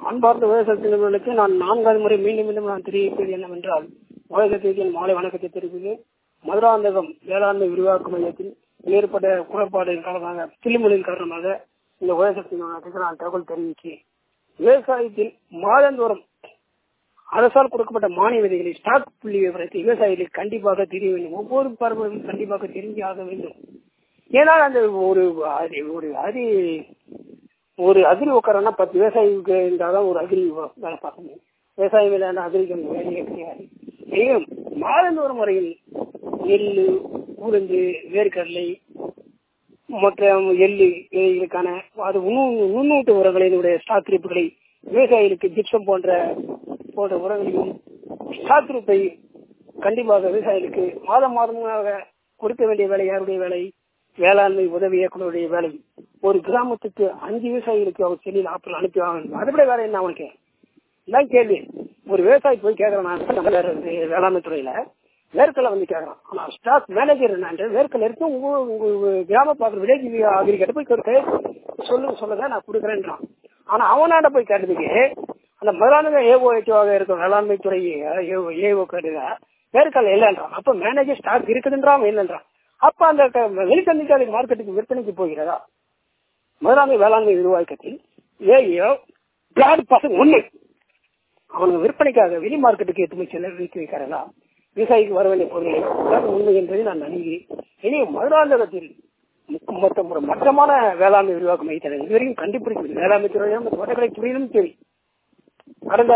அன்பார்ந்த விவசாயத்தினர்களுக்கு நான் நான்காவது முறை மீண்டும் மீண்டும் நான் தெரிவிப்பது என்னவென்றால் உலகத்திற்கு என் மாலை வணக்கத்தை தெரிவித்து மதுராந்தகம் வேளாண்மை விரிவாக்க மையத்தில் ஏற்பட்ட குறைபாடின் காரணமாக தில்லுமொழியின் காரணமாக இந்த விவசாயத்தினர்களுக்கு நான் தகவல் தெரிவிக்கிறேன் விவசாயத்தில் மாதந்தோறும் அரசால் கொடுக்கப்பட்ட மானிய விதைகளை ஸ்டாக் புள்ளி விவரத்தை விவசாயிகளுக்கு கண்டிப்பாக தெரிய வேண்டும் ஒவ்வொரு பருவமும் கண்டிப்பாக தெரிஞ்சாக வேண்டும் ஏன்னால் அந்த ஒரு அது ஒரு அரி ஒரு அகிரி உட்காரன்னா பத்து விவசாயிக்கு இருந்தால்தான் ஒரு அகிரி வேலை பார்க்க முடியும் விவசாயம் இல்லைன்னா அகிரிக்கு அந்த வேலையே கிடையாது மேலும் மாதந்தோறும் முறையில் எள்ளு உளுந்து வேர்க்கடலை மற்ற எள்ளு இவைகளுக்கான அது நுண்ணூட்ட உரங்களினுடைய ஸ்டாக் இருப்புகளை விவசாயிகளுக்கு ஜிப்சம் போன்ற போன்ற உரங்களையும் ஸ்டாக் இருப்பை கண்டிப்பாக விவசாயிகளுக்கு மாதம் மாதமாக கொடுக்க வேண்டிய வேலை யாருடைய வேலை வேளாண்மை உதவி இயக்குநருடைய வேலை ஒரு கிராமத்துக்கு அஞ்சு விவசாயிகளுக்கு அவர் செல்லில் ஆப்பிள் அனுப்பி வாங்கணும் அதை விட வேற என்ன அவனுக்கு இதான் கேள்வி ஒரு விவசாயி போய் கேட்கறான் வேளாண்மை துறையில வேர்க்கலை வந்து கேட்கறான் ஆனா ஸ்டாக் மேனேஜர் என்ன வேர்க்கல் இருக்கு உங்க உங்க கிராம பாக்குற வில்லேஜ் அகிரிக்கிட்ட போய் கேட்டு சொல்லுங்க சொல்லுங்க நான் கொடுக்குறேன்றான் ஆனா அவனாண்ட போய் கேட்டதுக்கு அந்த முதலானது ஏஓ ஹெச்ஓவாக இருக்கும் வேளாண்மை துறை ஏஓ கேட்டுங்க வேர்க்கல் இல்லைன்றான் அப்ப மேனேஜர் ஸ்டாக் இருக்குதுன்றான் இல்லைன்றான் அப்ப அந்த வெளிச்சந்தைக்கு அது மார்க்கெட்டுக்கு விற்பனைக்கு போகிறதா முதலாண்மை வேளாண்மை நிர்வாகத்தில் ஏஐயோ பிளாட் பசங்க ஒண்ணு அவனுக்கு விற்பனைக்காக வெளி மார்க்கெட்டுக்கு எத்துமை செல்ல வைக்க வைக்கிறாரா விவசாயிக்கு வர வேண்டிய பொருட்களை உண்மை என்பதை நான் நம்புகிறேன் இனி மதுராந்தகத்தில் மொத்தம் ஒரு மட்டமான வேளாண்மை விரிவாக்கம் மையத்தில் இதுவரைக்கும் கண்டுபிடிக்கவில்லை வேளாண்மை துறையிலும் தோட்டக்கலை துறையிலும் சரி கடந்த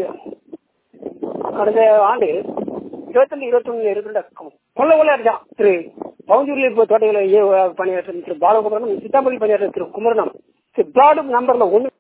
கடந்த ஆண்டு இருபத்தி இருபத்தி ஒண்ணு இருபத்தி கொள்ள கொள்ள அடிச்சான் திரு பவுஞ்சூரில் இப்போ தோட்டங்களை பணியாற்ற திரு பாலகுமரனும் சித்தாமணி பணியாற்ற திரு குமரனும் பிளாடும் நம்பர்ல ஒண்ணு